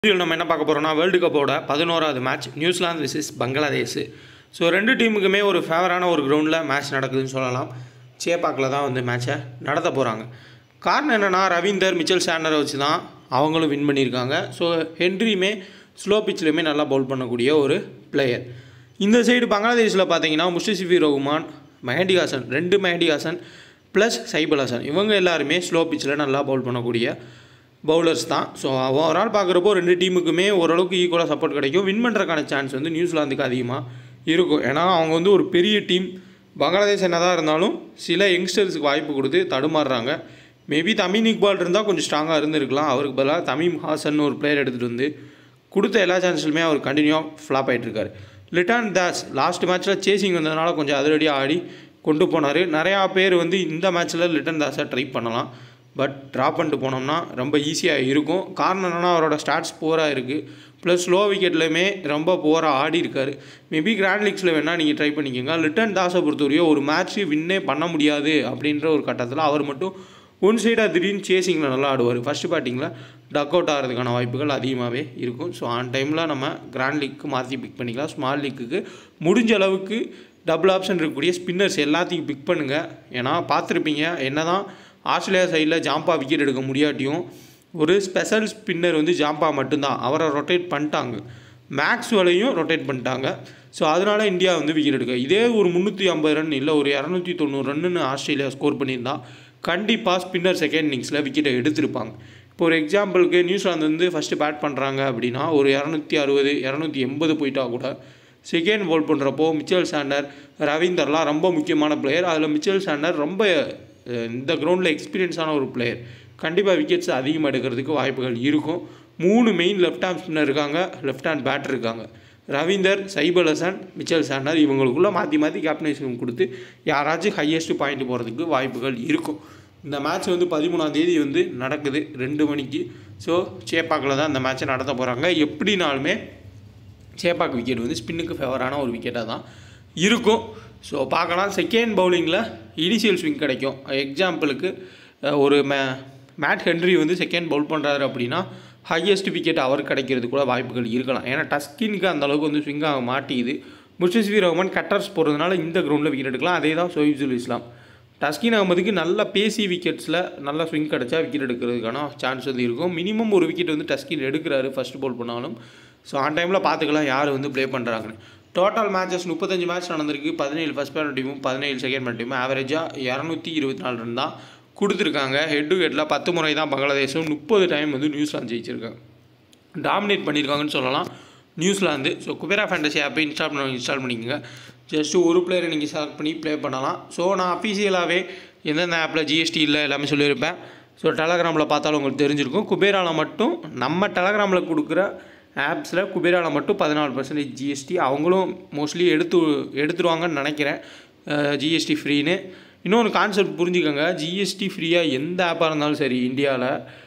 வீடியோவில் நம்ம என்ன பார்க்க போகிறோம்னா வேர்ல்டு கப்போட பதினோராவது match New Zealand versus Bangladesh so ரெண்டு டீமுக்குமே ஒரு ஃபேவரான ஒரு கிரவுண்டில் மேட்ச் நடக்குதுன்னு சொல்லலாம் சேப்பாக்கில் தான் வந்து மேட்சை நடத்த போகிறாங்க காரணம் என்னென்னா ரவீந்தர் மிச்சல் சாண்டரை வச்சு தான் அவங்களும் வின் பண்ணியிருக்காங்க ஸோ ஹென்ரியுமே ஸ்லோ பிச்சிலுமே நல்லா பவுல் பண்ணக்கூடிய ஒரு பிளேயர் இந்த சைடு பங்களாதேஷில் பார்த்தீங்கன்னா முஸ்டிசிஃபி ரகுமான் மெஹடி ஹாசன் ரெண்டு மெஹடி ஹாசன் ப்ளஸ் சைபல் ஹாசன் இவங்க எல்லாருமே ஸ்லோ பிச்சில் நல்லா பவுல் பண்ணக்கூடிய பவுலர்ஸ் தான் ஸோ ஓவரால் பார்க்குறப்போ ரெண்டு டீமுக்குமே ஓரளவுக்கு ஈக்குவலாக சப்போர்ட் கிடைக்கும் வின் பண்ணுறக்கான சான்ஸ் வந்து நியூசிலாந்துக்கு அதிகமாக இருக்கும் ஏன்னா அவங்க வந்து ஒரு பெரிய டீம் பங்களாதேஷ் என்னதான் இருந்தாலும் சில யங்ஸ்டர்ஸுக்கு வாய்ப்பு கொடுத்து தடுமாறுறாங்க மேபி தமிம் இக்பால் இருந்தால் கொஞ்சம் ஸ்ட்ராங்காக இருந்திருக்கலாம் அவருக்கு பதிலாக தமிம் ஹாசன் ஒரு பிளேயர் எடுத்துகிட்டு வந்து கொடுத்த எல்லா சான்ஸ்லுமே அவர் கண்டினியூவாக ஃப்ளாப் ஆகிட்டுருக்காரு லிட்டான் தாஸ் லாஸ்ட் மேட்ச்சில் சேசிங் வந்ததுனால கொஞ்சம் அதிரடியாக ஆடி கொண்டு போனார் நிறையா பேர் வந்து இந்த மேட்ச்சில் லிட்டன் தாஸை ட்ரை பண்ணலாம் பட் ட்ராப் பண்ணிட்டு போனோம்னா ரொம்ப ஈஸியாக இருக்கும் காரணம் என்னென்னா அவரோட ஸ்டாட்ஸ் போராக இருக்குது ப்ளஸ் ஸ்லோ விக்கெட்லையுமே ரொம்ப போராக ஆடி இருக்கார் மேபி கிராண்ட் லீக்ஸில் வேணால் நீங்கள் ட்ரை பண்ணிக்கோங்க லிட்டன் தாஸை பொறுத்தவரையும் ஒரு மேட்ச்சு வின்னே பண்ண முடியாது அப்படின்ற ஒரு கட்டத்தில் அவர் மட்டும் ஒன் சைடாக திடீர்னு சேசிங்கில் நல்லா ஆடுவார் ஃபஸ்ட்டு பேட்டிங்கில் டக் அவுட் ஆகிறதுக்கான வாய்ப்புகள் அதிகமாகவே இருக்கும் ஸோ ஆன் டைமில் நம்ம கிராண்ட் லீக்கு மாற்றி பிக் பண்ணிக்கலாம் ஸ்மால் லீக்குக்கு முடிஞ்ச அளவுக்கு டபுள் ஆப்ஷன் இருக்கக்கூடிய ஸ்பின்னர்ஸ் எல்லாத்தையும் பிக் பண்ணுங்கள் ஏன்னா பார்த்துருப்பீங்க என்ன தான் ஆஸ்திரேலியா சைடில் ஜாம்பா விக்கெட் எடுக்க முடியாட்டியும் ஒரு ஸ்பெஷல் ஸ்பின்னர் வந்து ஜாம்பா மட்டும்தான் அவரை ரொட்டேட் பண்ணிட்டாங்க மேக்ஸ்வெலையும் ரொட்டேட் பண்ணிட்டாங்க ஸோ அதனால் இந்தியா வந்து விக்கெட் எடுக்க இதே ஒரு முந்நூற்றி ஐம்பது ரன் இல்லை ஒரு இரநூத்தி தொண்ணூறு ரன்னு ஆஸ்திரேலியா ஸ்கோர் பண்ணியிருந்தா கண்டிப்பாக ஸ்பின்னர் செகண்ட் இன்னிங்ஸில் விக்கெட்டை எடுத்திருப்பாங்க இப்போ ஒரு எக்ஸாம்பிளுக்கு நியூசிலாந்து வந்து ஃபஸ்ட்டு பேட் பண்ணுறாங்க அப்படின்னா ஒரு இரநூத்தி அறுபது இரநூத்தி எண்பது போயிட்டா கூட செகண்ட் போல் பண்ணுறப்போ மிச்சல் சாண்டர் ரவீந்தர்லாம் ரொம்ப முக்கியமான பிளேயர் அதில் மிச்சல் சாண்டர் ரொம்ப அஹ், இந்த கிரவுண்டில் எக்ஸ்பீரியன்ஸான ஒரு பிளேயர் கண்டிப்பாக விக்கெட்ஸ் அதிகமாக எடுக்கிறதுக்கு வாய்ப்புகள் இருக்கும் மூணு மெயின் லெஃப்ட் ஹேண்ட் ஸ்பின்னர் இருக்காங்க லெஃப்ட் ஹேண்ட் பேட்டர் இருக்காங்க ரவீந்தர் சைபல் ஹசன் மிச்சல் சாண்டர் இவங்களுக்குள்ளே மாற்றி மாற்றி கேப்டனைசேஷன் கொடுத்து யாராச்சும் ஹையஸ்ட் பாயிண்ட் போகிறதுக்கு வாய்ப்புகள் இருக்கும் இந்த மேட்ச் வந்து பதிமூணாம் தேதி வந்து நடக்குது ரெண்டு மணிக்கு ஸோ சேப்பாக்கில் தான் இந்த மேட்ச்சை நடத்த போகிறாங்க எப்படினாலுமே சேப்பாக் விக்கெட் வந்து ஸ்பின்னுக்கு ஃபேவரான ஒரு விக்கெட்டாக தான் இருக்கும் ஸோ பார்க்கலாம் செகண்ட் பவுலிங்கில் இனிஷியல் ஸ்விங் கிடைக்கும் எக்ஸாம்பிளுக்கு அஹ், ஒரு மே மேட் ஹென்ரி வந்து செகண்ட் பவுல் பண்ணுறாரு அப்படின்னா ஹையஸ்ட் விக்கெட் அவர் கிடைக்கிறது கூட வாய்ப்புகள் இருக்கலாம் ஏன்னா டஸ்கினுக்கு அந்த அளவுக்கு வந்து ஸ்விங் ஆக மாட்டேங்குது முஷிஸ்வி ரஹ்மான் கட்டர்ஸ் போகிறதுனால இந்த கிரவுண்டில் விக்கெட் எடுக்கலாம் அதே தான் சோயிப்சுல் இஸ்லாம் டஸ்கின் அகமதுக்கு நல்ல பேசி விக்கெட்ஸில் நல்ல ஸ்விங் கிடச்சா விக்கெட் எடுக்கிறதுக்கான சான்ஸ் வந்து இருக்கும் மினிமம் ஒரு விக்கெட் வந்து டஸ்கின் எடுக்கிறாரு ஃபர்ஸ்ட் பால் பண்ணாலும் ஸோ ஆன் டைமில் பார்த்துக்கலாம் யார் வந்து ப்ளே பண்ணுறாங்கன்னு டோட்டல் மேட்சஸ் முப்பத்தஞ்சு மேட்ச் நடந்திருக்கு பதினேழு ஃபஸ்ட் பேட் டீமும் பதினேழு செகண்ட் பேட் டீமும் ஆவரேஜாக இரநூத்தி இருபத்தி நாலு ரன் தான் கொடுத்துருக்காங்க ஹெட் டு ஹெட்டில் பத்து முறை தான் பங்களாதேஷும் முப்பது டைம் வந்து நியூசிலாந்து ஜெயிச்சிருக்காங்க டாமினேட் பண்ணியிருக்காங்கன்னு சொல்லலாம் நியூசிலாந்து ஸோ குபேரா ஃபேண்டசி ஆப்பை இன்ஸ்டால் பண்ண இன்ஸ்டால் பண்ணிக்கோங்க ஜஸ்ட்டு ஒரு பிளேயரை நீங்கள் செலக்ட் பண்ணி ப்ளே பண்ணலாம் ஸோ நான் அஃபீஷியலாகவே எந்தெந்த ஆப்பில் ஜிஎஸ்டி இல்லை எல்லாமே சொல்லியிருப்பேன் ஸோ டெலகிராமில் பார்த்தாலும் உங்களுக்கு தெரிஞ்சிருக்கும் குபேராவில் மட்டும் நம்ம டெலகிராமில் கொடுக்குற ஆப்ஸில் குபேராவில் மட்டும் பதினாலு பர்சன்டேஜ் ஜிஎஸ்டி அவங்களும் மோஸ்ட்லி எடுத்து எடுத்துருவாங்கன்னு நினைக்கிறேன் ஜிஎஸ்டி ஃப்ரீன்னு இன்னொரு கான்செப்ட் புரிஞ்சுக்கோங்க ஜிஎஸ்டி ஃப்ரீயாக எந்த ஆப்பாக இருந்தாலும் சரி இந்தியாவில்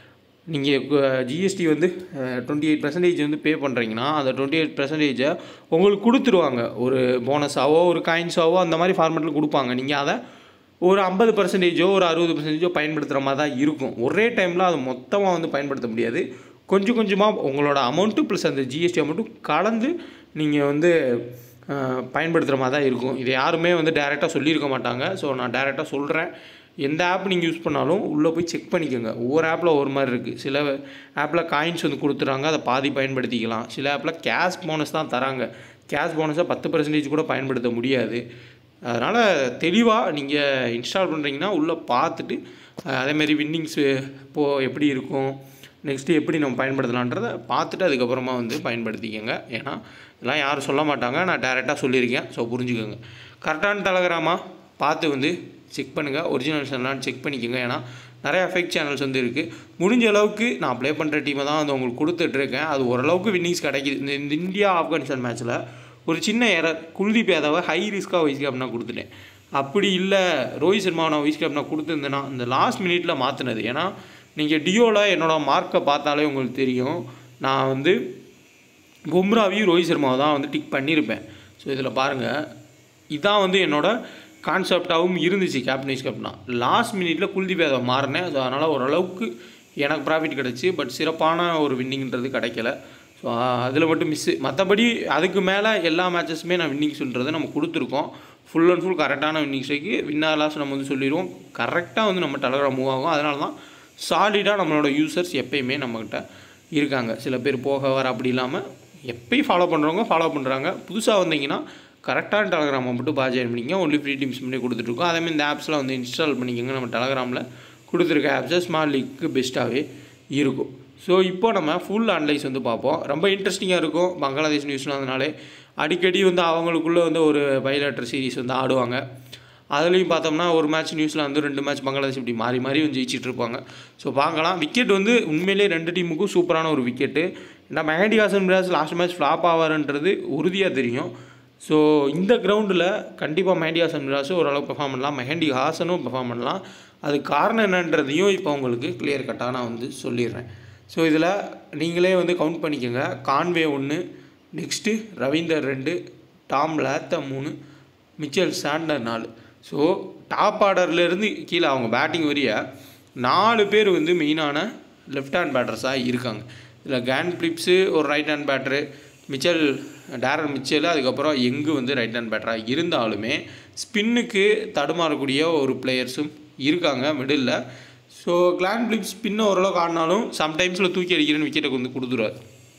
நீங்கள் ஜிஎஸ்டி வந்து டுவெண்ட்டி எயிட் பர்சன்டேஜ் வந்து பே பண்ணுறீங்கன்னா அந்த டுவெண்ட்டி எயிட் பர்சன்டேஜை உங்களுக்கு கொடுத்துருவாங்க ஒரு போனஸாவோ ஒரு காயின்ஸாவோ அந்த மாதிரி ஃபார்மேட்டில் கொடுப்பாங்க நீங்கள் அதை ஒரு ஐம்பது பர்சன்டேஜோ ஒரு அறுபது பர்சன்டேஜோ பயன்படுத்துகிற மாதிரி தான் இருக்கும் ஒரே டைமில் அது மொத்தமாக வந்து பயன்படுத்த முடியாது கொஞ்சம் கொஞ்சமாக உங்களோட அமௌண்ட்டு ப்ளஸ் அந்த ஜிஎஸ்டி அமௌண்ட்டும் கலந்து நீங்கள் வந்து அஹ், பயன்படுத்துகிற மாதிரி தான் இருக்கும் இது யாருமே வந்து டேரெக்டாக சொல்லியிருக்க மாட்டாங்க ஸோ நான் டேரெக்டாக சொல்கிறேன் எந்த ஆப் நீங்கள் யூஸ் பண்ணாலும் உள்ளே போய் செக் பண்ணிக்கோங்க ஒவ்வொரு ஆப்பில் ஒரு மாதிரி இருக்குது சில ஆப்பில் காயின்ஸ் வந்து கொடுத்துறாங்க அதை பாதி பயன்படுத்திக்கலாம் சில ஆப்பில் கேஷ் போனஸ் தான் தராங்க கேஷ் போனஸை பத்து பர்சன்டேஜ் கூட பயன்படுத்த முடியாது அதனால் தெளிவாக நீங்கள் இன்ஸ்டால் பண்ணுறீங்கன்னா உள்ளே பார்த்துட்டு அஹ், அதேமாரி வின்னிங்ஸு இப்போது எப்படி இருக்கும் நெக்ஸ்ட்டு எப்படி நம்ம பயன்படுத்தலான்றதை பார்த்துட்டு அதுக்கப்புறமா வந்து பயன்படுத்திக்கோங்க ஏன்னா இதெல்லாம் யாரும் சொல்ல மாட்டாங்க நான் டேரெக்டாக சொல்லியிருக்கேன் ஸோ புரிஞ்சுக்கோங்க கரெக்டான டெலகிராமாக பார்த்து வந்து செக் பண்ணுங்கள் ஒரிஜினல்ஸ் எல்லாம் செக் பண்ணிக்கோங்க ஏன்னா நிறையா ஃபேக் சேனல்ஸ் வந்து இருக்குது முடிஞ்ச அளவுக்கு நான் ப்ளே பண்ணுற டீமை தான் வந்து உங்களுக்கு கொடுத்துட்ருக்கேன் அது ஓரளவுக்கு வின்னிங்ஸ் கிடைக்குது இந்த இந்த இந்தியா ஆப்கானிஸ்தான் மேட்ச்சில் ஒரு சின்ன எரர் குல்தீப் யாதவை ஹை ரிஸ்க்காக வைஸ் கேப்னா கொடுத்துட்டேன் அப்படி இல்லை ரோஹித் சர்மாவை நான் வைஸ் கேப்னா கொடுத்துருந்தேன்னா இந்த லாஸ்ட் மினிட்ல மாற்றினது ஏன்னா நீங்கள் டியோவில் என்னோடய மார்க்கை பார்த்தாலே உங்களுக்கு தெரியும் நான் வந்து பும்ராவையும் ரோஹித் சர்மாவை தான் வந்து டிக் பண்ணியிருப்பேன் ஸோ இதில் பாருங்கள் இதான் வந்து என்னோட கான்செப்டாகவும் இருந்துச்சு கேப்டன் வைஸ் கேப்டனா லாஸ்ட் மினிட்ல குல்தீப் யாதவ் மாறினேன் ஸோ அதனால் ஓரளவுக்கு எனக்கு ப்ராஃபிட் கிடச்சி பட் சிறப்பான ஒரு வின்னிங்ன்றது கிடைக்கல ஸோ அதில் மட்டும் மிஸ்ஸு மற்றபடி அதுக்கு மேலே எல்லா மேட்சஸுமே நான் வின்னிங் சொல்கிறத நம்ம கொடுத்துருக்கோம் ஃபுல் அண்ட் ஃபுல் கரெக்டான வின்னிங் ஸ்ட்ரைக்கு வின்னர் லாஸ் நம்ம வந்து சொல்லிடுவோம் கரெக்டாக வந்து நம்ம டெலகிராம் மூவ் ஆகும் அதனால தான் சாலிடாக நம்மளோட யூசர்ஸ் எப்பயுமே நம்மக்கிட்ட இருக்காங்க சில பேர் போக வர அப்படி இல்லாமல் எப்பயும் ஃபாலோ பண்ணுறவங்க ஃபாலோ பண்ணுறாங்க புதுசாக வந்தீங்கன்னா கரெக்டான டெலகிராமை மட்டும் பா ஜாயின் பண்ணிங்க ஒன்லி ஃப்ரீ டீம்ஸ் பண்ணி கொடுத்துட்ருக்கோம் அதேமாதிரி இந்த ஆப்ஸ்லாம் வந்து இன்ஸ்டால் பண்ணிக்கோங்க நம்ம டெலகிராமில் கொடுத்துருக்க ஆப்ஸை ஸ்மால் லீக்கு பெஸ்ட்டாகவே இருக்கும் ஸோ இப்போ நம்ம ஃபுல் அனலைஸ் வந்து பார்ப்போம் ரொம்ப இன்ட்ரெஸ்டிங்காக இருக்கும் பங்களாதேஷ் நியூஸ்லாந்தனாலே அடிக்கடி வந்து அவங்களுக்குள்ளே வந்து ஒரு பைலேட்டர் சீரிஸ் வந்து ஆடுவாங்க அதுலேயும் பார்த்தோம்னா ஒரு மேட்ச் நியூசிலாந்து ரெண்டு மேட்ச் பங்களாதேஷ் இப்படி மாறி மாறி வந்து ஜெயிச்சிட்டு இருப்பாங்க ஸோ பார்க்கலாம் விக்கெட் வந்து உண்மையிலேயே ரெண்டு டீமுக்கும் சூப்பரான ஒரு விக்கெட்டு ஏன்னா Mehidy Hasan Miraz last match flop ஆவாருன்றது உறுதியாக தெரியும் ஸோ இந்த கிரவுண்டில் கண்டிப்பாக மெஹடி ஹாசன் மிராஸும் ஓரளவு பெர்ஃபார்ம் பண்ணலாம் மெஹடி ஹாசனும் பெர்ஃபார்ம் பண்ணலாம் அது காரணம் என்னன்றதையும் இப்போ உங்களுக்கு கிளியர் கட்டாக நான் வந்து சொல்லிடுறேன் ஸோ இதில் நீங்களே வந்து கவுண்ட் பண்ணிக்கோங்க கான்வே ஒன்று நெக்ஸ்ட்டு ரவீந்தர் ரெண்டு டாம் லேத்த மூணு மிச்சல் சாண்டர் நாலு ஸோ டாப் ஆர்டர்லேருந்து கீழே அவங்க பேட்டிங் வரிய நாலு பேர் வந்து மெயினான லெஃப்ட் ஹேண்ட் பேட்டர்ஸாக இருக்காங்க இதில் கேன் பிளிப்ஸு ஒரு right hand batter Mitchell Daryl Mitchell அதுக்கப்புறம் எங்கு வந்து ரைட் ஹேண்ட் பேட்டராக இருந்தாலுமே ஸ்பின்னுக்கு தடுமாறக்கூடிய ஒரு பிளேயர்ஸும் இருக்காங்க மிடில் ஸோ கிளான் பிளிப் ஸ்பின்னை ஓரளவுக்கு ஆடினாலும் சம்டைம்ஸில் தூக்கி அடிக்கிறேன்னு விக்கெட்டை வந்து கொடுத்துருவார்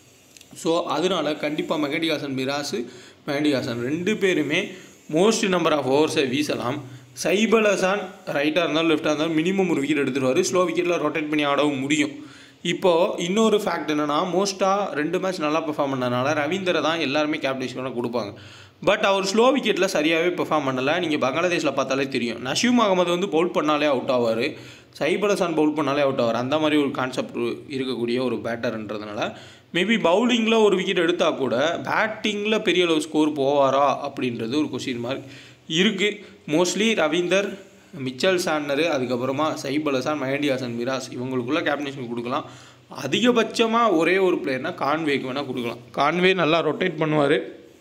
ஸோ அதனால கண்டிப்பாக மெஹடி ஹாசன் மிராஸு மெஹடி ஹாசன் ரெண்டு பேருமே மோஸ்ட் நம்பர் ஆஃப் ஓவர்ஸை வீசலாம் சைபல் ஹசான் ரைட்டாக இருந்தாலும் லெஃப்டாக இருந்தாலும் மினிமம் ஒரு விக்கெட் எடுத்துருவார் ஸ்லோ விக்கெட்டில் ரொட்டேட் பண்ணி ஆடவும் முடியும் இப்போது இன்னொரு ஃபேக்ட் என்னென்னா மோஸ்ட்டாக ரெண்டு மேட்ச் நல்லா பெர்ஃபார்ம் பண்ணதுனால ரவீந்தரை தான் எல்லாருமே கேப்டன்ஷிப்பாக கொடுப்பாங்க பட் அவர் ஸ்லோ விக்கெட்டில் சரியாகவே பெர்ஃபார்ம் பண்ணலை நீங்கள் பங்களாதேஷில் பார்த்தாலே தெரியும் நஷீம் அகமது வந்து பவுல் பண்ணாலே அவுட் ஆவார் சைபல் ஹசான் பவுல் பண்ணாலே அவுட் ஆவார் அந்த மாதிரி ஒரு கான்செப்ட் இருக்கக்கூடிய ஒரு பேட்டர்ன்றதுனால மேபி பவுலிங்கில் ஒரு விக்கெட் எடுத்தால் கூட பேட்டிங்கில் பெரிய அளவு ஸ்கோர் போவாரா அப்படின்றது ஒரு கொஸ்டின் மார்க் இருக்குது மோஸ்ட்லி ரவீந்தர் மிச்சல் சாண்டரு அதுக்கப்புறமா சைபல் ஹசான் மெஹடி ஹாசன் மிராஸ் இவங்களுக்குள்ள கேப்டன்ஷிப் கொடுக்கலாம் அதிகபட்சமாக ஒரே ஒரு பிளேயர்னா கான்வேக்கு வேணால் கொடுக்கலாம் கான்வே நல்லா ரொட்டேட் பண்ணுவார்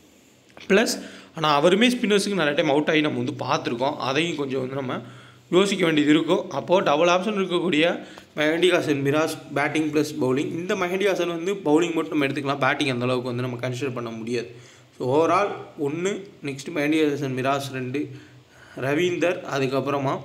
ப்ளஸ் ஆனால் அவருமே ஸ்பின்னர்ஸுக்கு நிறைய டைம் அவுட் ஆகி நம்ம வந்து பார்த்துருக்கோம் அதையும் கொஞ்சம் வந்து நம்ம யோசிக்க வேண்டியது இருக்கும் அப்போது டபுள் ஆப்ஷன் இருக்கக்கூடிய Mehidy Hasan Miraz batting plus bowling இந்த மெஹடி ஹாசன் வந்து பவுலிங் மட்டும் நம்ம எடுத்துக்கலாம் பேட்டிங் அந்த அளவுக்கு வந்து நம்ம கன்சிடர் பண்ண முடியாது ஸோ ஓவரால் ஒன்று நெக்ஸ்ட் மெஹடி ஹாசன் மிராஸ் ரெண்டு ரவீந்தர் அதுக்கப்புறமா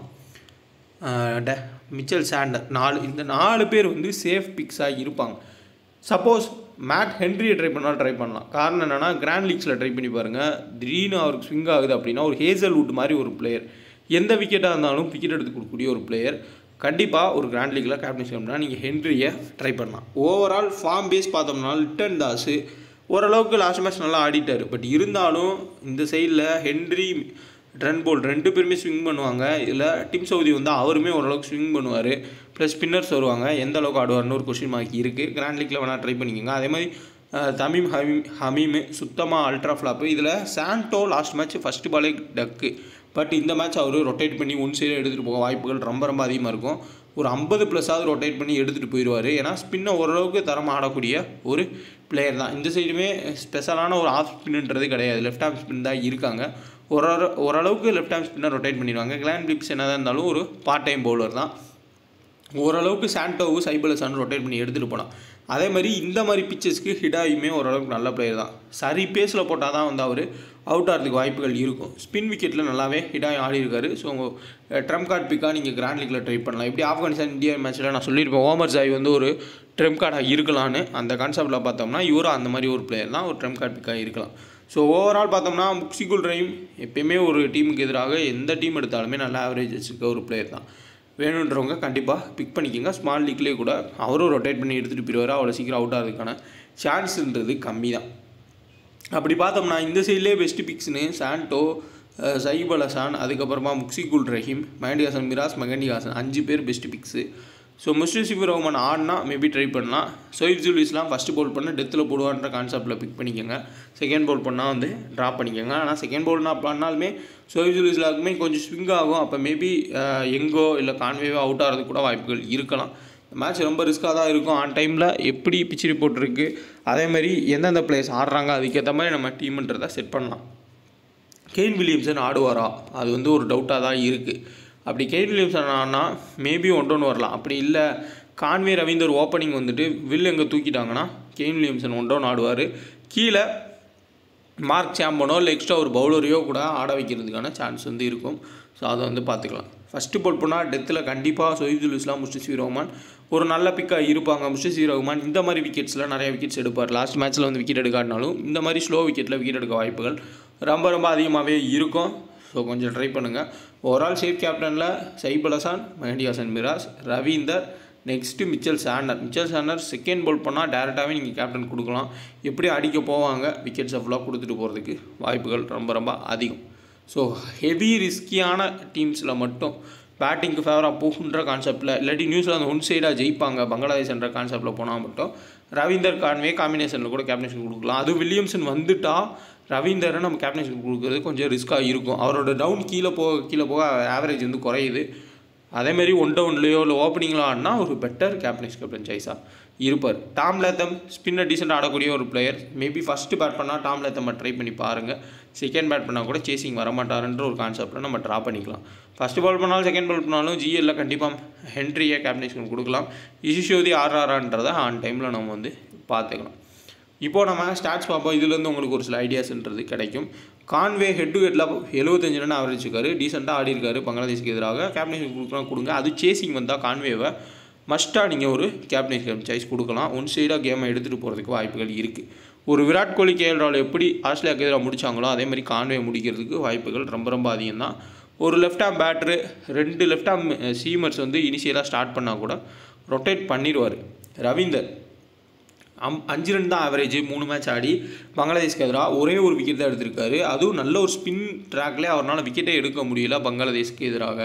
ட மிச்சல் சாண்டர் நாலு இந்த நாலு பேர் வந்து சேஃப் பிக்ஸாக இருப்பாங்க சப்போஸ் மேட் ஹென்ரியை ட்ரை பண்ணாலும் ட்ரை பண்ணலாம் காரணம் என்னென்னா கிராண்ட் லீக்ஸில் ட்ரை பண்ணி பாருங்கள் திடீர்னு அவருக்கு ஸ்விங் ஆகுது அப்படின்னா ஒரு ஹேசல்வுட் மாதிரி ஒரு பிளேயர் எந்த விக்கெட்டாக இருந்தாலும் விக்கெட் எடுத்து கொடுக்கக்கூடிய ஒரு பிளேயர் கண்டிப்பாக ஒரு கிராண்ட் லீக்கில் கேப்டன்ஷிப் அப்படின்னா நீங்கள் ஹென்ரியை ட்ரை பண்ணலாம் ஓவரால் ஃபார்ம் பேஸ் பார்த்தோம்னா லிட்டன் தாஸு ஓரளவுக்கு லாஸ்ட் மேட்ச் நல்லா ஆடிட்டார் பட் இருந்தாலும் இந்த சைடில் ஹென்ரி ட்ரன் போல் ரெண்டு பேருமே ஸ்விங் பண்ணுவாங்க இதில் டிம் சவுதி வந்து அவருமே ஓரளவுக்கு ஸ்விங் பண்ணுவார் ப்ளஸ் ஸ்பின்னர்ஸ் வருவாங்க எந்த அளவுக்கு ஆடுவார்னு ஒரு கொஷின் மார்க் இருக்குது கிராண்ட் லீக்கில் வேணால் ட்ரை பண்ணிக்கோங்க அதே மாதிரி அஹ், தமீம் ஹமீம் ஹமீமு சுத்தமாக அல்ட்ரா ஃப்ளாப்பு இதில் சாண்டோ லாஸ்ட் மேட்ச் ஃபஸ்ட்டு பாலே டக்கு பட் இந்த மேட்ச் அவர் ரொட்டேட் பண்ணி ஒன் சைடு எடுத்துகிட்டு போக வாய்ப்புகள் ரொம்ப ரொம்ப அதிகமாக இருக்கும் ஒரு ஐம்பது ப்ளஸ்ஸாவது ரொட்டேட் பண்ணி எடுத்துகிட்டு போயிடுவார் ஏன்னா ஸ்பின்னை ஓரளவுக்கு தரமாக ஆடக்கூடிய ஒரு பிளேயர் தான் இந்த சைடுமே ஸ்பெஷலான ஒரு ஆஃப் ஸ்பின்ன்றது கிடையாது லெஃப்ட் ஆஃப் ஸ்பின் தான் இருக்காங்க ஒரு ஓரளவுக்கு லெஃப்ட் ஹேண்ட் ஸ்பின்னர் ரொட்டேட் பண்ணிடுவாங்க கிளான் பிளிப்ஸ் என்னதான் இருந்தாலும் ஒரு பார்ட் டைம் பவுலர் தான் ஓரளவுக்கு சாண்டோவு சைபலசான் ரொட்டேட் பண்ணி எடுத்துகிட்டு போகலாம் அதே மாதிரி இந்த மாதிரி பிச்சஸ்க்கு ஹிடாயுமே ஓரளவுக்கு நல்ல பிளேயர் தான் சரி பேஸில் போட்டால் தான் வந்து அவர் அவுட் ஆகிறதுக்கு வாய்ப்புகள் இருக்கும் ஸ்பின் விக்கெட்டில் நல்லாவே ஹிடாய் ஆடி இருக்காரு ஸோ உங்கள் ட்ரம் கார்டு பிக்காக நீங்கள் கிராண்ட் லீக்கில் ட்ரை பண்ணலாம் இப்படி ஆப்கானிஸ்தான் இந்தியா மேட்ச்சில் நான் சொல்லியிருப்பேன் ஓமர் ஜாய் வந்து ஒரு ட்ரம் கார்டாக இருக்கலான்னு அந்த கான்செப்டில் பார்த்தோம்னா இவரும் அந்த மாதிரி ஒரு பிளேயர் தான் ஒரு ட்ரம் கார்டு பிக்காக இருக்கலாம் ஸோ ஓவரால் பார்த்தோம்னா முக்சிகுல் ரைம் எப்பயுமே ஒரு டீமுக்கு எதிராக எந்த டீம் எடுத்தாலுமே நல்ல ஆவரேஜ் வச்சுருக்க ஒரு பிளேயர் தான் வேணுன்றவங்க கண்டிப்பாக பிக் பண்ணிக்கோங்க ஸ்மால் லீக்லேயே கூட அவரும் ரொட்டேட் பண்ணி எடுத்துகிட்டு போயிடுவார் அவ்வளோ சீக்கிரம் அவுட் ஆகிறதுக்கான சான்ஸ்ன்றது கம்மி தான் அப்படி பார்த்தோம்னா இந்த சைட்லேயே பெஸ்ட் பிக்ஸ்னு சாண்டோ அஹ், சயீப் அல் ஹசான் அதுக்கப்புறமா முக்சிகுல் ரஹீம் மெஹடி ஹாசன் மிராஸ் மெஹடி ஹாசன் அஞ்சு பேர் best picks so Mustafizur Rahman ஆடினா மேபி ட்ரை பண்ணலாம் Shoriful Islam first bowl பண்ண டெத்தில் போடுவான்ற கான்செப்ட்டில் பிக் பண்ணிக்கோங்க செகண்ட் பவுல் பண்ணால் வந்து ட்ராப் பண்ணிக்கோங்க ஆனால் செகண்ட் பவுல் நான் பண்ணாலுமே சோயிப் ஜுல் இஸ்லாமுக்குமே கொஞ்சம் ஸ்விங் ஆகும் அப்போ மேபி எங்கோ இல்லை கான்வேவோ அவுட் ஆகிறதுக்கு கூட வாய்ப்புகள் இருக்கலாம் மேட்ச் ரொம்ப ரிஸ்க்காக தான் இருக்கும் ஆன் டைமில் எப்படி பிச் ரிப்போர்ட் இருக்குது அதே மாதிரி எந்தெந்த பிளேயர்ஸ் ஆடுறாங்க அதுக்கேற்ற மாதிரி நம்ம டீம்ன்றதை செட் பண்ணலாம் கெயின் வில்லியம்சன் ஆடுவாரா அது வந்து ஒரு டவுட்டாக தான் இருக்குது அப்படி கெயின் வில்லியம்சன் ஆனா மேபி ஒன்று ஒன்று வரலாம் அப்படி இல்லை கான்வே ரவீந்தர் ஓப்பனிங் வந்துட்டு வில் எங்கே தூக்கிட்டாங்கன்னா கெயின் வில்லியம்சன் ஒன் டவுன் ஆடுவார் கீழே மார்க் சாம்பனோ இல்லை எக்ஸ்ட்ரா ஒரு பவுலரையோ கூட ஆட வைக்கிறதுக்கான சான்ஸ் வந்து இருக்கும் ஸோ அதை வந்து பார்த்துக்கலாம் ஃபஸ்ட்டு போல் பண்ணால் டெத்தில் கண்டிப்பாக சொஹிதுல் இஸ்லாம் முஸ்டிசி ரஹ்மான் ஒரு நல்ல பிக்காக இருப்பாங்க முஸ்டிசி ரஹ்மான் இந்த மாதிரி விக்கெட்ஸில் நிறைய விக்கெட்ஸ் எடுப்பார் லாஸ்ட் மேட்ச்சில் வந்து விக்கெட் எடுக்காட்டினாலும் இந்த மாதிரி ஸ்லோ விக்கெட்டில் விக்கெட் எடுக்க வாய்ப்புகள் ரொம்ப ரொம்ப அதிகமாகவே இருக்கும் ஸோ கொஞ்சம் ட்ரை பண்ணுங்கள் ஓவரால் சேஃப் கேப்டனில் Shakib Al Hasan Mehidy Hasan Miraz Ravindra next Mitchell Santner Mitchell Santner second ball பண்ணால் டேரெக்டாகவே நீங்கள் கேப்டன் கொடுக்கலாம் எப்படி அடிக்க போவாங்க விக்கெட்ஸை ஃபுல்லாக கொடுத்துட்டு போகிறதுக்கு வாய்ப்புகள் ரொம்ப ரொம்ப அதிகம் ஸோ ஹெவி ரிஸ்கியான டீம்ஸில் மட்டும் பேட்டிங்க்கு ஃபேவராக போகுன்ற கான்செப்டில் இல்லாட்டி நியூசிலாந்து ஒன் சைடாக ஜெயிப்பாங்க பங்களாதேஷ்ன்ற கான்செப்டில் போனால் மட்டும் ரவீந்தர் கான்வே காம்பினேஷனில் கூட கேப்டன்ஷிப் கொடுக்கலாம் அது வில்லியம்சன் வந்துட்டா ரவீந்தரை நம்ம கேப்டன்ஷிப் கொடுக்குறது கொஞ்சம் ரிஸ்க்காக இருக்கும் அவரோட டவுன் கீழே போக கீழே போக ஆவரேஜ் வந்து குறையுது அதேமாரி ஒன் டவுன்லேயோ இல்லை ஓப்பனிங்கில் ஆடினா ஒரு பெட்டர் கேப்டன்ஸ் கேப்டன் சாய்ஸாக இருப்பார் டாம் லேத்தம் ஸ்பின்னர் டீசெண்டாக ஆடக்கூடிய ஒரு பிளேயர் மேபி ஃபஸ்ட்டு பேட் பண்ணால் டாம் லேத்தம் ட்ரை பண்ணி பாருங்கள் செகண்ட் பேட் பண்ணால் கூட சேசிங் வரமாட்டாருன்ற ஒரு கான்செப்டில் நம்ம ட்ரா பண்ணிக்கலாம் ஃபஸ்ட்டு பால் பண்ணாலும் செகண்ட் பால் பண்ணாலும் ஜிஎல்ல கண்டிப்பாக ஹென்ரியை கேப்டன்ஷிப் கொடுக்கலாம் இசிஷோதி ஆர்ஆர்ன்றதை ஆன் டைமில் நம்ம வந்து பார்த்துக்கலாம் இப்போ நம்ம ஸ்டாட்ஸ் பார்ப்போம் இதுலேருந்து உங்களுக்கு ஒரு சில ஐடியாஸ்ன்றது கிடைக்கும் கான்வே ஹெட் டு ஹெட்டில் எழுபத்தஞ்சு ரன் ஆவரேஜ் இருக்காரு டீசெண்டாக ஆடி இருக்காரு பங்களாதேஷ்க்கு எதிராக கேப்டன்ஷிப் கொடுக்கலாம் கொடுங்க அது சேசிங் வந்தால் கான்வேவை மஸ்ட்டாக நீங்கள் ஒரு கேப்டன்ஷிப் சாய்ஸ் கொடுக்கலாம் ஒன் சைடாக கேமை எடுத்துகிட்டு போகிறதுக்கு வாய்ப்புகள் இருக்குது ஒரு விராட் கோலி கேஎல் ராவல் எப்படி ஆஸ்திரேலியாவுக்கு எதிராக முடிச்சாங்களோ அதே மாதிரி கான்வே முடிக்கிறதுக்கு வாய்ப்புகள் ரொம்ப ரொம்ப அதிகம் தான் ஒரு லெஃப்ட் ஆம் பேட்ரு ரெண்டு லெஃப்ட் ஆம் சீமர்ஸ் வந்து இனிஷியலாக ஸ்டார்ட் பண்ணால் கூட ரொட்டேட் பண்ணிடுவார் ரவீந்தர் அம் அஞ்சு ரன் தான் ஆவரேஜ் மூணு மேட்ச் ஆடி பங்களாதேஷ்க்கு எதிராக ஒரே ஒரு விக்கெட் தான் எடுத்திருக்காரு அதுவும் நல்ல ஒரு ஸ்பின் ட்ராக்லேயே அவரால் விக்கெட்டே எடுக்க முடியல பங்களாதேஷ்க்கு எதிராக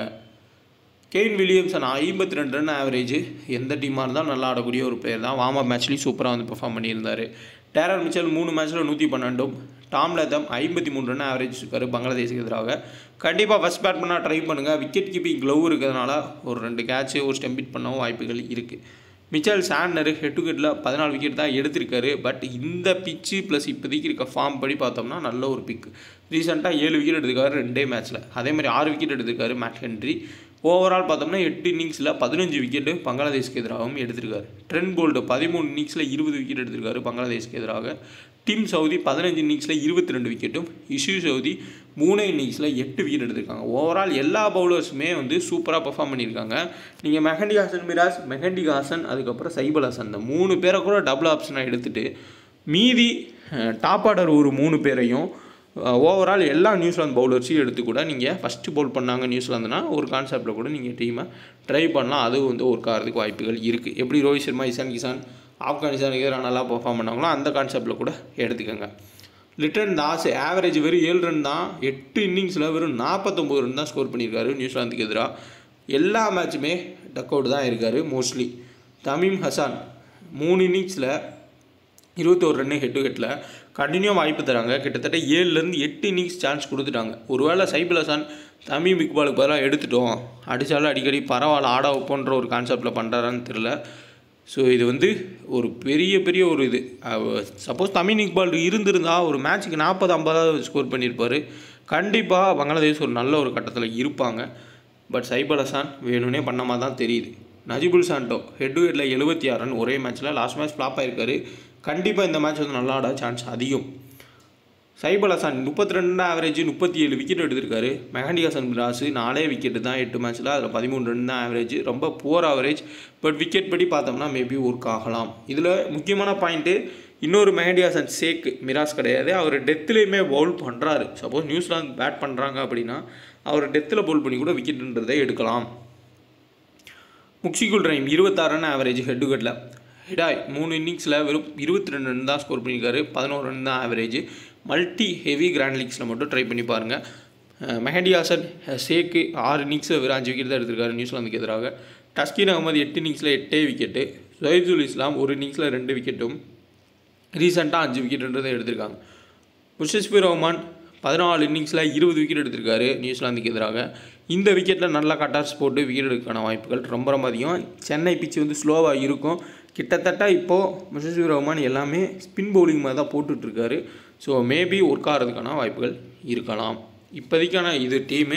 கெயின் வில்லியம்சன் ஐம்பத்தி ரெண்டு ரன் ஆவரேஜ் எந்த டீமாக இருந்தாலும் நல்லா ஆடக்கூடிய ஒரு பிளேயர் தான் வார்ம் அப் மேட்ச்லேயும் சூப்பராக வந்து பெர்ஃபார்ம் பண்ணியிருந்தார் டேரர் மிச்சல் மூணு மேட்ச்சில் நூற்றி பன்னெண்டும் டாம் லதம் ஐம்பத்தி மூணு ரன் ஆவரேஜ் இருக்காரு பங்களாதேஷுக்கு எதிராக கண்டிப்பாக ஃபஸ்ட் பேட் பண்ணால் ட்ரை பண்ணுங்கள் விக்கெட் கீப்பிங் க்ளவ் இருக்கிறதுனால ஒரு ரெண்டு கேட்ச்சு ஒரு ஸ்டெம்பிட் பண்ணவும் வாய்ப்புகள் இருக்குது மிச்சல் சாண்டர் ஹெட் டு ஹெட்டில் பதினாலு விக்கெட் தான் எடுத்திருக்காரு பட் இந்த பிச்சு ப்ளஸ் இப்போதைக்கு இருக்க ஃபார்ம் படி பார்த்தோம்னா நல்ல ஒரு பிக் ரீசெண்டாக ஏழு விக்கெட் எடுத்திருக்காரு ரெண்டே மேட்ச்சில் அதே மாதிரி ஆறு விக்கெட் எடுத்திருக்காரு மேட் ஹென்ரி ஓவரால் பார்த்தோம்னா எட்டு இன்னிங்ஸில் பதினஞ்சு விக்கெட்டு பங்களாதேஷ்க்கு எதிராகவும் எடுத்திருக்காரு ட்ரெண்ட் போல்டு பதிமூணு இன்னிங்ஸில் இருபது விக்கெட் எடுத்திருக்காரு பங்களாதேஷ்க்கு எதிராக டீம் சவுதி பதினஞ்சு இன்னிங்ஸில் இருபத்தி ரெண்டு விக்கெட்டும் இஷ்யூ சவுதி மூணு இன்னிங்ஸில் எட்டு விக்கெட் எடுத்திருக்காங்க ஓவரால் எல்லா பவுலர்ஸுமே வந்து சூப்பராக பெர்ஃபார்ம் பண்ணியிருக்காங்க நீங்கள் மெஹண்டி ஹாசன் மிராஸ் மெஹண்டி ஹாசன் அதுக்கப்புறம் சைபல் ஹாசன் இந்த மூணு பேரை கூட டபுள் ஆப்ஷனாக எடுத்துகிட்டு மீதி டாப் ஆர்டர் ஒரு மூணு பேரையும் ஓவரால் எல்லா நியூசிலாந்து பவுலர்ஸையும் எடுத்து கூட நீங்கள் ஃபஸ்ட்டு பவுல் பண்ணாங்க நியூசிலாந்துனா ஒரு கான்செப்டில் கூட நீங்கள் டீமை ட்ரை பண்ணலாம் அது வந்து ஒர்க் ஆகிறதுக்கு வாய்ப்புகள் இருக்குது எப்படி ரோஹித் சர்மா இசான் கிசான் ஆப்கானிஸ்தானுக்கு எதிராக நல்லா பெர்ஃபார்ம் பண்ணாங்களோ அந்த கான்செப்டில் கூட எடுத்துக்கோங்க லிட்டன் தாஸ் ஆவரேஜ் வெறும் ஏழு ரன் தான் எட்டு இன்னிங்ஸில் வெறும் நாற்பத்தொம்பது ரன் தான் ஸ்கோர் பண்ணியிருக்காரு நியூசிலாந்துக்கு எதிராக எல்லா மேட்சுமே டக் அவுட் தான் இருக்கார் மோஸ்ட்லி தமீம் ஹசான் மூணு இன்னிங்ஸில் இருபத்தோரு ரன்னு ஹெட் டு ஹெட்டில் கண்டினியூவாக வாய்ப்பு தராங்க கிட்டத்தட்ட ஏழுலேருந்து எட்டு இன்னிங்ஸ் சான்ஸ் கொடுத்துட்டாங்க ஒருவேளை சைபிள் ஹசான் தமீம் இக்பாலுக்கு பதிலாக எடுத்துட்டோம் அடித்தாலும் அடிக்கடி பரவாயில்ல ஆட வைப்போன்ற ஒரு கான்செப்டில் பண்ணுறாரான்னு தெரில ஸோ இது வந்து ஒரு பெரிய பெரிய ஒரு இது சப்போஸ் தமிழ் இக்பால் இருந்திருந்தா ஒரு மேட்ச்சுக்கு நாற்பது ஐம்பதாவது ஸ்கோர் பண்ணியிருப்பார் கண்டிப்பாக பங்களாதேஷ் ஒரு நல்ல ஒரு கட்டத்தில் இருப்பாங்க பட் சைபல் ஹசான் வேணும்னே பண்ண மாதிரி தான் தெரியுது நஜிபுல் சாண்டோ ஹெட் டு ஹெட்டில் எழுபத்தி ஆறு ரன் ஒரே மேட்ச்சில் லாஸ்ட் மேட்ச் ஃப்ளாப் ஆயிருக்காரு கண்டிப்பாக இந்த மேட்ச் வந்து நல்லா ஆட சான்ஸ் அதிகம் சைபல் ஹசான் முப்பத்தி ரெண்டு ஆவரேஜ் முப்பத்தி ஏழு விக்கெட் எடுத்திருக்காரு மெஹண்டி ஹசன் ராசு நாலே விக்கெட்டு தான் எட்டு மேட்ச்சில் அதில் பதிமூணு ரன் தான் ஆவரேஜ் ரொம்ப புவர் ஆவரேஜ் பட் விக்கெட் படி பார்த்தோம்னா மேபி ஒர்க் ஆகலாம் இதில் முக்கியமான பாயிண்ட்டு இன்னொரு மெஹண்டி ஹசன் சேக் மிராஸ் கிடையாது அவர் டெத்துலேயுமே பவுல் பண்ணுறாரு சப்போஸ் நியூசிலாந்து பேட் பண்ணுறாங்க அப்படின்னா அவர் டெத்தில் பவுல் பண்ணி கூட விக்கெட்டுன்றதை எடுக்கலாம் முக்ஷிகுல் ரைம் இருபத்தாறு ரன் ஆவரேஜ் ஹெட் டு ஹெட்டில் ஹிடாய் மூணு இன்னிங்ஸில் வெறும் இருபத்தி ரெண்டு ரன் தான் ஸ்கோர் பண்ணியிருக்காரு பதினோரு ரன் தான் ஆவரேஜ் மல்டி ஹெவி கிராண்ட் லீக்ஸில் மட்டும் ட்ரை பண்ணி பாருங்கள் மெஹடி ஹாசன் ஷேக்கு ஆறு இன்னிங்ஸில் வெறும் அஞ்சு விக்கெட் தான் எடுத்திருக்காரு நியூசிலாந்துக்கு எதிராக டஸ்கின் அகமது எட்டு இன்னிங்ஸில் எட்டே விக்கெட்டு ஜொய்துல் இஸ்லாம் ஒரு இன்னிங்ஸில் ரெண்டு விக்கெட்டும் ரீசெண்டாக அஞ்சு விக்கெட்டுன்றதை எடுத்திருக்காங்க முஷஸ்பி ரஹ்மான் பதினாலு இன்னிங்ஸில் இருபது விக்கெட் எடுத்திருக்காரு நியூசிலாந்துக்கு எதிராக இந்த விக்கெட்டில் நல்லா கட்டார்ஸ் போட்டு விக்கெட் எடுக்கான வாய்ப்புகள் ரொம்ப ரொம்ப அதிகம் சென்னை பிச்சு வந்து ஸ்லோவாக இருக்கும் கிட்டத்தட்ட இப்போது முஷஸ்பி ரஹ்மான் எல்லாமே ஸ்பின் பவுலிங் மாதிரி தான் போட்டுட்ருக்காரு ஸோ மேபி ஒர்க் ஆகிறதுக்கான வாய்ப்புகள் இருக்கலாம் இப்போதைக்கான இது டீமு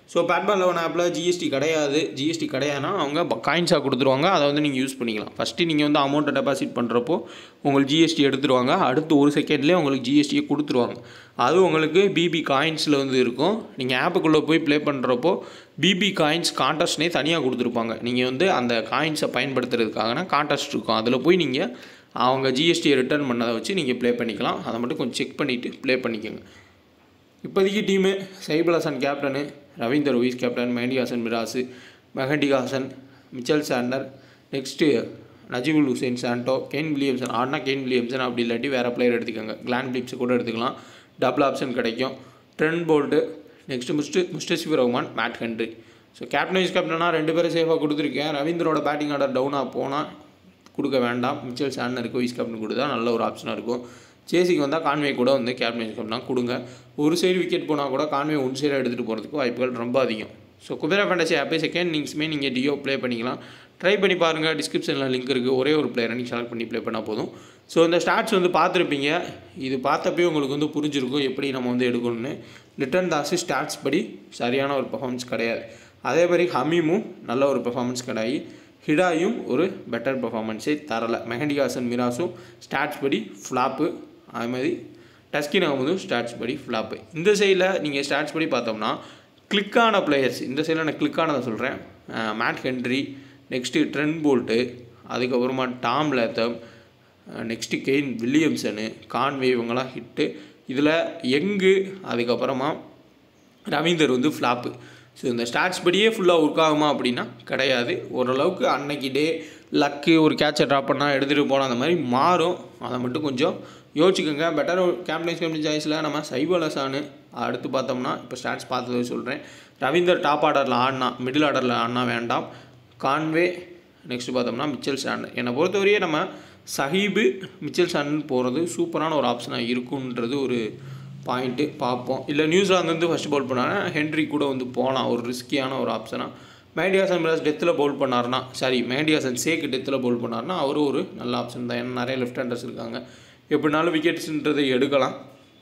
ஸோ பேட்பால் லெவன் ஆப்பில் ஜிஎஸ்டி கிடையாது ஜிஎஸ்டி கிடையாதுன்னா அவங்க காயின்ஸாக கொடுத்துருவாங்க அதை வந்து நீங்கள் யூஸ் பண்ணிக்கலாம் ஃபஸ்ட்டு நீங்கள் வந்து அமௌண்ட்டை டெபாசிட் பண்ணுறப்போ உங்களுக்கு ஜிஎஸ்டி எடுத்துருவாங்க அடுத்து ஒரு செகண்ட்லேயே உங்களுக்கு ஜிஎஸ்டியை கொடுத்துருவாங்க அது உங்களுக்கு பிபி காயின்ஸில் வந்து இருக்கும் நீங்கள் ஆப்புக்குள்ளே போய் ப்ளே பண்ணுறப்போ பிபி காயின்ஸ் கான்டெஸ்ட்னே தனியாக கொடுத்துருப்பாங்க நீங்கள் வந்து அந்த காயின்ஸை பயன்படுத்துறதுக்காகனா கான்டெஸ்ட் இருக்கும் அதில் போய் நீங்கள் அவங்க ஜிஎஸ்டியை ரிட்டர்ன் பண்ணதை வச்சு நீங்கள் ப்ளே பண்ணிக்கலாம் அதை மட்டும் கொஞ்சம் செக் பண்ணிவிட்டு ப்ளே பண்ணிக்கோங்க இப்போதைக்கு team Saiful Hasan captain Ravindra vice captain Mehidy Hasan Miraz Mehidy Hasan Mitchell Santner next Najmul Hossain Shanto Kane Williamson ஆடினா கெயின் வில்லியம்சன் அப்படி இல்லாட்டி வேறு பிளேயர் எடுத்துக்கோங்க கிளான் பிலிப்ஸ் கூட எடுத்துக்கலாம் டபுள் ஆப்ஷன் கிடைக்கும் ட்ரெண்ட் போல்ட்டு நெக்ஸ்ட்டு முஸ்ட் Mustafizur Rahman Matt Henry so captain vice கேப்டனாக ரெண்டு பேரும் சேஃபாக கொடுத்துருக்கேன் ரவீந்தரோட பேட்டிங் ஆர்டர் டவுனாக போனால் கொடுக்க வேண்டாம் மிச்சல் சாண்டருக்கு வைஸ் கேப்டன் கொடுத்தா நல்ல ஒரு ஆப்ஷனாக இருக்கும் சேசிக்கு வந்தால் கான்வே கூட வந்து கேப்டன் வைஸ் கேப்டனாக கொடுங்க ஒரு சைடு விக்கெட் போனால் கூட கான்வே ஒன் சைடாக எடுத்துகிட்டு போகிறதுக்கு வாய்ப்புகள் ரொம்ப அதிகம் ஸோ குபேரா ஃபேண்டசி ஆப்பே செகண்ட் இன்னிங்ஸுமே நீங்கள் டியோ ப்ளே பண்ணிக்கலாம் ட்ரை பண்ணி பாருங்கள் டிஸ்கிரிப்ஷனில் லிங்க் இருக்குது ஒரே ஒரு பிளேயரை நீங்கள் செலக்ட் பண்ணி ப்ளே பண்ணால் போதும் ஸோ இந்த ஸ்டாட்ஸ் வந்து பார்த்துருப்பீங்க இது பார்த்தப்பே உங்களுக்கு வந்து புரிஞ்சிருக்கும் எப்படி நம்ம வந்து எடுக்கணும்னு லிட்டன் தாஸு ஸ்டாட்ஸ் படி சரியான ஒரு பெர்ஃபார்மன்ஸ் கிடையாது அதே மாதிரி ஹமீமும் நல்ல ஒரு பெர்ஃபார்மன்ஸ் கிடையாது ஹிடாயும் ஒரு பெட்டர் பெர்ஃபார்மன்ஸே தரலை மெஹடி ஹாசன் மிராஸும் ஸ்டாட்ஸ் படி ஃப்ளாப்பு அது மாதிரி டஸ்கின் அகமதும் ஸ்டாட்ஸ் படி ஃப்ளாப்பு இந்த சைடில் நீங்கள் ஸ்டாட்ஸ் படி பார்த்தோம்னா கிளிக்கான பிளேயர்ஸ் இந்த சைடில் நான் கிளிக்கானதை சொல்கிறேன் Matt Henry next Trent Boult அதுக்கப்புறமா Tom Latham next Kane Williamson Conway இவங்கெல்லாம் ஹிட்டு இதில் எங்கு அதுக்கப்புறமா ரவீந்தர் வந்து ஃப்ளாப்பு ஸோ இந்த ஸ்டாட்ஸ் படியே ஃபுல்லாக ஒர்க் ஆகுமா அப்படின்னா கிடையாது ஓரளவுக்கு அன்னைக்கு டே லக்கு ஒரு கேட்சை ட்ராப் பண்ணால் எடுத்துகிட்டு போனால் அந்த மாதிரி மாறும் அதை மட்டும் கொஞ்சம் யோசிச்சுக்கோங்க பெட்டர் கேப்டன்ஸ் கேப்டன் சாய்ஸில் நம்ம சைபலசானு அடுத்து பார்த்தோம்னா இப்போ ஸ்டாட்ஸ் பார்த்தது சொல்கிறேன் ரவீந்தர் டாப் ஆர்டரில் ஆடினா மிடில் ஆர்டரில் ஆடினா வேண்டாம் கான்வே நெக்ஸ்ட் பார்த்தோம்னா மிச்சல் சாண்ட் என்னை பொறுத்தவரையே நம்ம சஹீபு மிச்சல் சாண்ட் போகிறது சூப்பரான ஒரு ஆப்ஷனாக இருக்குன்றது ஒரு பாயிண்ட்டு பார்ப்போம் இல்லை நியூசிலாந்து வந்து ஃபஸ்ட்டு பவுல் பண்ணாங்கன்னா ஹென்ரி கூட வந்து போகலாம் ஒரு ரிஸ்கியான ஒரு ஆப்ஷனாக மேண்டியாசன் மிராஸ் டெத்தில் பவுல் பண்ணார்னா சாரி மேண்டியாசன் சேக்கு டெத்தில் பவுல் பண்ணார்னா அவரும் ஒரு நல்ல ஆப்ஷன் தான் ஏன்னா நிறைய லெஃப்ட் ஹேண்டர்ஸ் இருக்காங்க எப்படினாலும் விக்கெட்ஸுன்றதை எடுக்கலாம்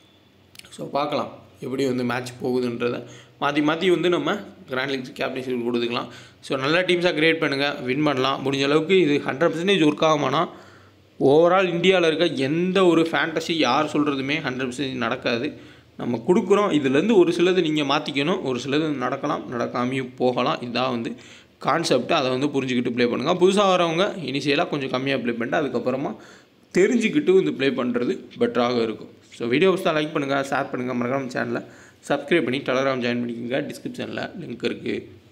ஸோ பார்க்கலாம் எப்படி வந்து மேட்ச் போகுதுன்றதை மாற்றி மாற்றி வந்து நம்ம கிராண்ட் லீக்ஸ் கேப்டன்ஷிப் கொடுத்துக்கலாம் ஸோ நல்ல டீம்ஸாக கிரியேட் பண்ணுங்கள் வின் பண்ணலாம் முடிஞ்ச அளவுக்கு இது ஹண்ட்ரட் பர்சன்டேஜ் ஒர்க் ஆகுமானா ஓவரால் இந்தியாவில் இருக்க எந்த ஒரு ஃபேண்டசி யார் சொல்கிறதுமே ஹண்ட்ரட் பர்சன்டேஜ் நடக்காது நம்ம கொடுக்குறோம் இதுலேருந்து ஒரு சிலது நீங்கள் மாற்றிக்கணும் ஒரு சிலது நடக்கலாம் நடக்காமையும் போகலாம் இதான் வந்து கான்செப்ட் அதை வந்து புரிஞ்சுக்கிட்டு ப்ளே பண்ணுங்கள் புதுசாக வரவங்க இனிஷியலாக கொஞ்சம் கம்மியாக ப்ளே பண்ணிட்டு அதுக்கப்புறமா தெரிஞ்சுக்கிட்டு வந்து ப்ளே பண்ணுறது பெட்டராக இருக்கும் ஸோ வீடியோ தான் லைக் பண்ணுங்கள் ஷேர் பண்ணுங்கள் மறக்காம சேனலை சப்ஸ்கிரைப் பண்ணி டெலகிராம் ஜாயின் பண்ணிக்கோங்க டிஸ்கிரிப்ஷனில் லிங்க் இருக்குது